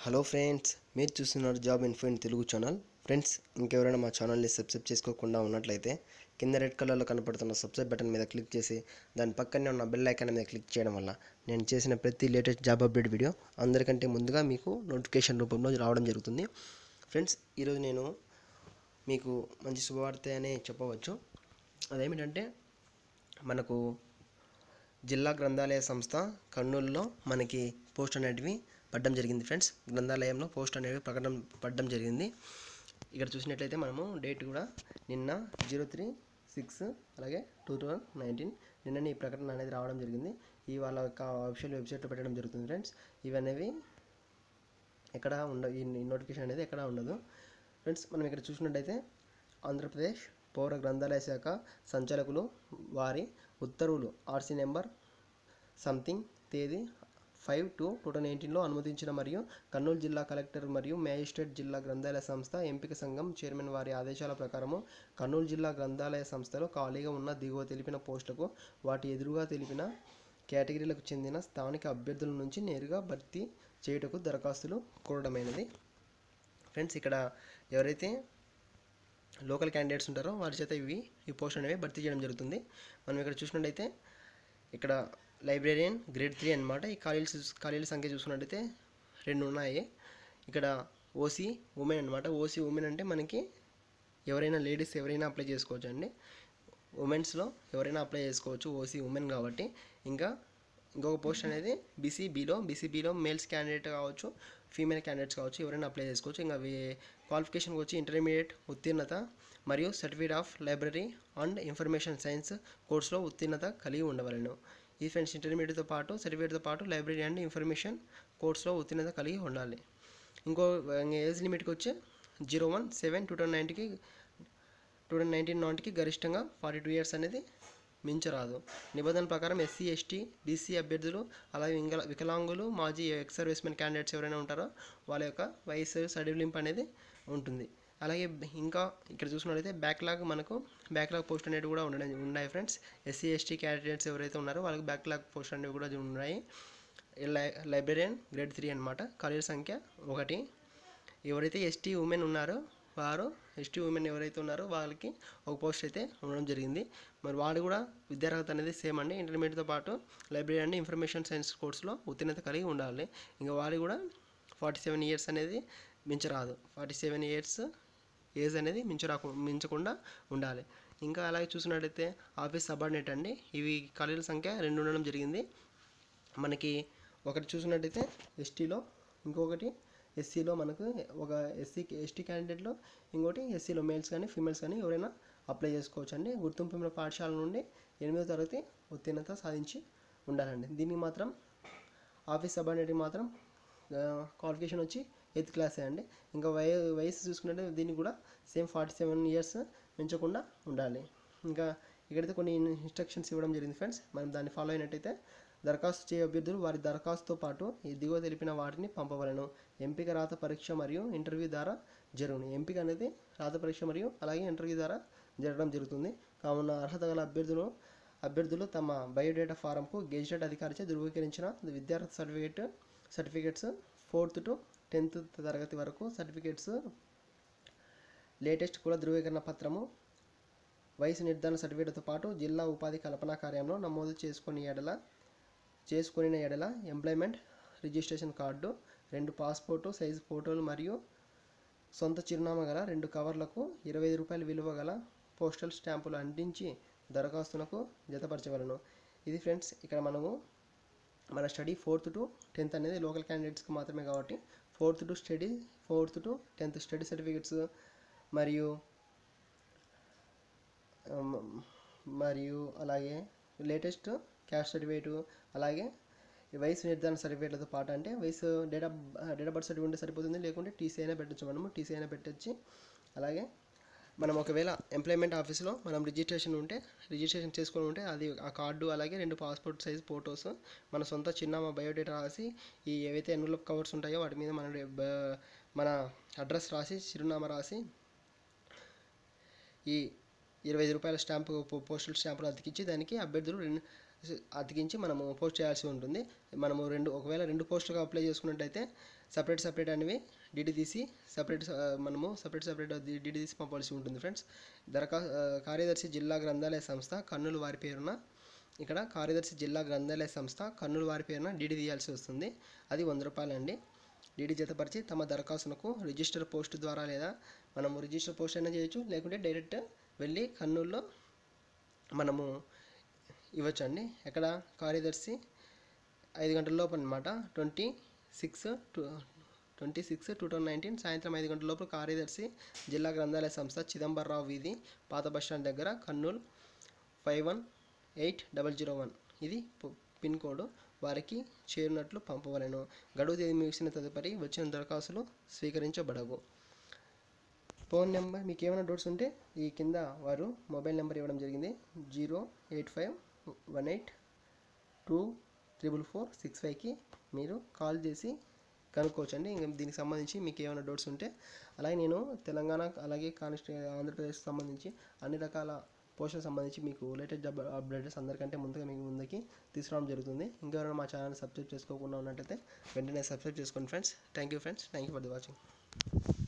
hello friends మీరు చూస్తున్నారు job info in Telugu channel friends ఇంకెవరైనా మా ఛానల్ని సబ్స్క్రైబ్ చేసుకోకుండా ఉన్నట్లయితే కింద రెడ్ కలర్లో కనపడుతున్న సబ్స్క్రైబ్ బటన్ మీద క్లిక్ చేసి దాని పక్కనే ఉన్న బెల్ ఐకాన్ మీద క్లిక్ చేయడం వల్ల నేను చేసిన ప్రతి లేటెస్ట్ జాబ్ అప్డేట్ వీడియో అందరికంటే ముందుగా మీకు నోటిఫికేషన్ రూపంలో రావడం జరుగుతుంది ఫ్రెండ్స్ ఈరోజు నేను మీకు మంచి శుభవార్త అనే చెప్పవచ్చు అదేమిటంటే మనకు జిల్లా గ్రంథాలయ సంస్థ కర్నూలులో మనకి పోస్ట్ అనేటివి పడడం జరిగింది ఫ్రెండ్స్ గ్రంథాలయంలో పోస్ట్ అనేవి ప్రకటన పడడం జరిగింది ఇక్కడ చూసినట్లయితే మనము డేట్ కూడా నిన్న జీరో త్రీ సిక్స్ అలాగే టూ థౌజండ్ నైన్టీన్ నిన్న ఈ ప్రకటన అనేది రావడం జరిగింది ఈ వాళ్ళ యొక్క అఫీషియల్ వెబ్సైట్లో పెట్టడం జరుగుతుంది ఫ్రెండ్స్ ఇవనేవి ఎక్కడ ఉండ ఈ నోటిఫికేషన్ అనేది ఎక్కడ ఉండదు ఫ్రెండ్స్ మనం ఇక్కడ చూసినట్టయితే ఆంధ్రప్రదేశ్ పౌర గ్రంథాలయ శాఖ సంచాలకులు వారి ఉత్తర్వులు ఆర్సీ నెంబర్ సంథింగ్ తేదీ ఫైవ్ టూ టూ థౌజండ్ ఎయిటీన్లో అనుమతించిన మరియు కర్నూలు జిల్లా కలెక్టర్ మరియు మ్యాజిస్ట్రేట్ జిల్లా గ్రంథాలయ సంస్థ ఎంపిక సంఘం చైర్మన్ వారి ఆదేశాల ప్రకారము కర్నూలు జిల్లా గ్రంథాలయ సంస్థలో ఖాళీగా ఉన్న దిగువ తెలిపిన పోస్టులకు వాటి ఎదురుగా తెలిపిన కేటగిరీలకు చెందిన స్థానిక అభ్యర్థుల నుంచి నేరుగా భర్తీ చేయుటకు దరఖాస్తులు కోరడమైనది ఫ్రెండ్స్ ఇక్కడ ఎవరైతే లోకల్ క్యాండిడేట్స్ ఉంటారో వారి చేత ఇవి ఈ పోస్ట్ అనేవి భర్తీ చేయడం జరుగుతుంది మనం ఇక్కడ చూసినట్టయితే ఇక్కడ లైబ్రేరియన్ గ్రేడ్ త్రీ అనమాట ఈ ఖాళీల చూస్- ఖాళీల సంఖ్య చూసుకున్నట్టయితే రెండు ఉన్నాయి ఇక్కడ ఓసీ ఉమెన్ అనమాట ఓసీ ఉమెన్ అంటే మనకి ఎవరైనా లేడీస్ ఎవరైనా అప్లై చేసుకోవచ్చు అండి ఉమెన్స్లో ఎవరైనా అప్లై చేసుకోవచ్చు ఓసీ ఉమెన్ కాబట్టి ఇంకా ఇంకొక పోస్ట్ అనేది బీసీబీలో బీసీబీలో మేల్స్ క్యాండిడేట్ కావచ్చు ఫీమేల్ క్యాండిడేట్స్ కావచ్చు ఎవరైనా అప్లై చేసుకోవచ్చు ఇంకా అవి క్వాలిఫికేషన్కి వచ్చి ఇంటర్మీడియట్ ఉత్తీర్ణత మరియు certificate of library and information science కోర్సులో ఉత్తీర్ణత కలిగి ఉండవలను ఈ ఫ్రెండ్స్ ఇంటర్మీడియట్తో పాటు సర్టిఫికేట్తో పాటు లైబ్రరీ అండ్ ఇన్ఫర్మేషన్ కోర్సులో ఉత్తీర్ణత కలిగి ఉండాలి ఇంకో ఏజ్ లిమిట్కి వచ్చి zero one seven two thousand నైన్టీకి టూ థౌజండ్ నైన్టీన్ నాటికి గరిష్టంగా ఫార్టీ టూ ఇయర్స్ అనేది మించరాదు నిబంధనల ప్రకారం ఎస్సీ ఎస్టీ బీసీ అభ్యర్థులు అలాగే వింగ వికలాంగులు మాజీ ఎక్స్ సర్వీస్మెన్ క్యాండిడేట్స్ ఎవరైనా ఉంటారో వాళ్ళ యొక్క వయసు సడలింపు అనేది ఉంటుంది అలాగే ఇంకా ఇక్కడ చూసినట్లయితే బ్యాక్లాగ్ మనకు బ్యాక్లాగ్ పోస్ట్ అనేవి కూడా ఉండడం ఉన్నాయి ఫ్రెండ్స్ ఎస్సీ ఎస్టీ క్యాండిడేట్స్ ఎవరైతే ఉన్నారో వాళ్ళకి బ్యాక్లాగ్ పోస్ట్ అనేవి కూడా ఉన్నాయి లై లైబ్రేరియన్ గ్రేడ్ త్రీ అనమాట ఖాళీల సంఖ్య ఒకటి ఎవరైతే ఎస్టీ ఉమెన్ ఉన్నారో వారు ఎస్టీ ఉమెన్ ఎవరైతే ఉన్నారో వాళ్ళకి ఒక పోస్ట్ అయితే ఉండడం జరిగింది మరి వాడు కూడా విద్యార్హత అనేది సేమ్ అండి ఇంటర్మీడియట్తో పాటు లైబ్రరీ అండ్ ఇన్ఫర్మేషన్ సైన్స్ కోర్సులో ఉత్తీర్ణత కలిగి ఉండాలి ఇంకా వాడు కూడా ఫార్టీ సెవెన్ ఇయర్స్ అనేది మించరాదు ఫార్టీ సెవెన్ ఇయర్స్ ఏజ్ అనేది మించరాకు మించకుండా ఉండాలి ఇంకా అలాగే చూసినట్టయితే ఆఫీస్ సబార్డినేట్ అండి ఇవి ఖాళీల సంఖ్య రెండు ఉండడం జరిగింది మనకి ఒకటి చూసినట్టయితే ఎస్టీలో ఇంకొకటి ఎస్సీలో మనకు ఒక ఎస్సీ ఎస్టీ క్యాండిడేట్లో ఇంకోటి ఎస్సీలో మేల్స్ కానీ ఫీమేల్స్ కానీ ఎవరైనా అప్లై చేసుకోవచ్చు అండి గుర్తింపు పాఠశాల నుండి ఎనిమిదో తరగతి ఉత్తీర్ణత సాధించి ఉండాలండి దీనికి మాత్రం ఆఫీస్ సబార్డినేట్కి మాత్రం క్వాలిఫికేషన్ వచ్చి ఎయిత్ క్లాసే అండి ఇంకా వయ వయసు చూసుకున్నట్టే దీనికి కూడా సేమ్ ఫార్టీ సెవెన్ ఇయర్స్ మించకుండా ఉండాలి ఇంకా ఇక్కడైతే కొన్ని ఇన్స్ట్రక్షన్స్ ఇవ్వడం జరిగింది ఫ్రెండ్స్ మనం దాన్ని ఫాలో అయినట్టయితే దరఖాస్తు చేయ అభ్యర్థులు వారి దరఖాస్తుతో పాటు ఈ దిగువ తెలిపిన వాటిని పంపవలను ఎంపిక రాత పరీక్ష మరియు ఇంటర్వ్యూ ద్వారా జరుగును ఎంపిక అనేది రాత పరీక్ష మరియు అలాగే ఇంటర్వ్యూ ద్వారా జరగడం జరుగుతుంది కావున అర్హత గల అభ్యర్థులు అభ్యర్థులు తమ బయోడేటా ఫారంకు గెజిటెడ్ అధికారిచే ధృవీకరించిన విద్యార్థి certificate certificates fourth to tenth తరగతి వరకు సర్టిఫికేట్స్ లేటెస్ట్ కుల ధృవీకరణ పత్రము వయసు నిర్ధారణ సర్టిఫికేట్తో పాటు జిల్లా ఉపాధి కల్పనా కార్యంలో నమోదు చేసుకుని ఎడల చేసుకుని ఎడల ఎంప్లాయ్మెంట్ రిజిస్ట్రేషన్ కార్డు రెండు పాస్పోర్టు సైజు ఫోటోలు మరియు సొంత చిరునామా గల రెండు కవర్లకు ఇరవై ఐదు రూపాయల విలువ గల పోస్టల్ స్టాంపులు అంటించి దరఖాస్తునకు జతపరచవలను ఇది ఫ్రెండ్స్ ఇక్కడ మనము మన స్టడీ ఫోర్త్ టు టెన్త్ అనేది లోకల్ క్యాండిడేట్స్కి మాత్రమే కాబట్టి fourth to study fourth to tenth study certificates మరియు ఉమ్, మరియు అలాగే లేటెస్ట్ క్యాస్ట్ సర్టిఫికేట్ అలాగే ఈ వయసు నిర్ధారణ సర్టిఫికేట్లతో పాటు అంటే వయసు date of date of birth certificate ఉంటే సరిపోతుంది లేకుంటే టీసీ అయినా పెట్టచ్చు మనము టీసీ అయినా పెట్టచ్చు అలాగే మనం ఒకవేళ ఎంప్లాయ్మెంట్ ఆఫీస్లో మనం రిజిస్ట్రేషన్ ఉంటే రిజిస్ట్రేషన్ చేసుకొని ఉంటే అది ఆ కార్డు అలాగే రెండు పాస్పోర్ట్ సైజ్ ఫొటోస్ మన సొంత చిరునామా బయోడేటా రాసి ఈ ఏవైతే ఎన్వలప్ కవర్స్ ఉంటాయో వాటి మీద మన బ- మన అడ్రస్ రాసి చిరునామా రాసి ఈ ఇరవై ఐదు రూపాయల స్టాంపు పో- పోస్టల్ స్టాంపులు అతికించి దానికి అభ్యర్థులు రెండు అతికించి మనము పోస్ట్ చేయాల్సి ఉంటుంది మనము రెండు ఒకవేళ రెండు పోస్టులుగా అప్లై చేసుకున్నట్టయితే సపరేట్ సపరేట్ అనేవి డిడి తీసి సపరేట్ మనము సపరేట్ సపరేట్ డిడి తీసి పంపాల్సి ఉంటుంది ఫ్రెండ్స్ దరఖా ఆ, కార్యదర్శి జిల్లా గ్రంథాలయ సంస్థ కర్నూలు వారి పేరున ఇక్కడ కార్యదర్శి జిల్లా గ్రంథాలయ సంస్థ కర్నూలు వారి పేరున డిడి తీయాల్సి వస్తుంది అది వంద రూపాయలండి డిడి జతపరిచి తమ దరఖాస్తునకు రిజిస్టర్ పోస్ట్ ద్వారా లేదా మనము రిజిస్టర్ పోస్ట్ అయినా చేయొచ్చు లేకుంటే డైరెక్ట్ వెళ్ళి కర్నూలులో మనము ఇవ్వచ్చండి ఎక్కడ కార్యదర్శి ఐదు గంటల లోపు అనమాట twenty six two twenty six two thousand nineteen సాయంత్రం ఐదు గంటల లోపు కార్యదర్శి జిల్లా గ్రంథాలయ సంస్థ చిదంబరరావు వీధి పాత బస్టాండ్ దగ్గర Kurnool five one eight double zero one ఇది పు- పిన్ కోడ్ వారికి చేరినట్లు పంపవలను గడువు తేదీ ముగిసిన తదుపరి వచ్చిన దరఖాస్తులు స్వీకరించబడవు ఫోన్ నెంబర్ మీకు ఏమైనా డౌట్స్ ఉంటే ఈ కింద వారు మొబైల్ నెంబర్ ఇవ్వడం జరిగింది zero eight five one eight two triple four six ఫైవ్కి మీరు కాల్ చేసి కనుక్కోవచ్చండి ఇంకా దీనికి సంబంధించి మీకు ఏమైనా డౌట్స్ ఉంటే అలాగే నేను తెలంగాణ అలాగే కానిస్టే ఆంధ్రప్రదేశ్కి సంబంధించి అన్ని రకాల పోస్టులకు సంబంధించి మీకు లేటెస్ట్ జాబ్ అప్డేట్స్ అందరికంటే ముందుగా మీకు ముందుకి తీసుకురావడం జరుగుతుంది ఇంకెవరైనా మా ఛానల్ సబ్స్క్రైబ్ చేసుకోకుండా ఉన్నట్టయితే వెంటనే సబ్స్క్రైబ్ చేసుకోండి friends thank you friends thank you for the watching